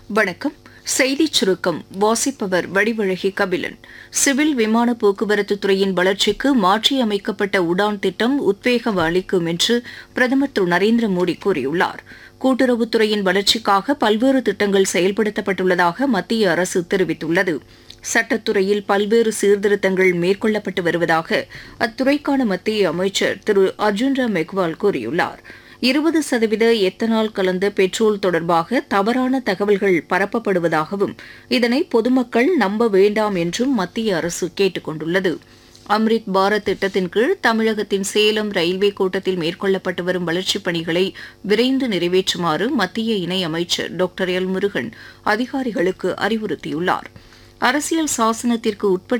வணக்கம் செய்திச் சுருக்கம் வாசிப்பவர் வடிவழகி கபிலன் சிவில் விமான போக்குவரத்து துறையின் வளர்ச்சிக்கு மாற்றியமைக்கப்பட்ட உடான் திட்டம் உத்வேகம் அளிக்கும் என்று பிரதமர் திரு நரேந்திர மோடி கூறியுள்ளார் கூட்டுறவுத்துறையின் வளர்ச்சிக்காக பல்வேறு திட்டங்கள் செயல்படுத்தப்பட்டுள்ளதாக மத்திய அரசு தெரிவித்துள்ளது சட்டத்துறையில் பல்வேறு சீர்திருத்தங்கள் மேற்கொள்ளப்பட்டு வருவதாக அத்துறைக்கான மத்திய அமைச்சர் திரு அர்ஜுன் ராம் மெக்வால் கூறியுள்ளார் இருபது சதவீத எத்தனால் கலந்த பெட்ரோல் தொடர்பாக தவறான தகவல்கள் பரப்பப்படுவதாகவும் இதனை பொதுமக்கள் நம்ப வேண்டாம் என்றும் மத்திய அரசு கேட்டுக் கொண்டுள்ளது அம்ரித் பாரத் திட்டத்தின் கீழ் தமிழகத்தின் சேலம் ரயில்வே கோட்டத்தில் மேற்கொள்ளப்பட்டு வரும் வளர்ச்சிப் பணிகளை விரைந்து நிறைவேற்றுமாறு மத்திய இணையமைச்சர் டாக்டர் எல் முருகன் அதிகாரிகளுக்கு அறிவுறுத்தியுள்ளார் அரசியல் சாசனத்திற்கு உட்பட்ட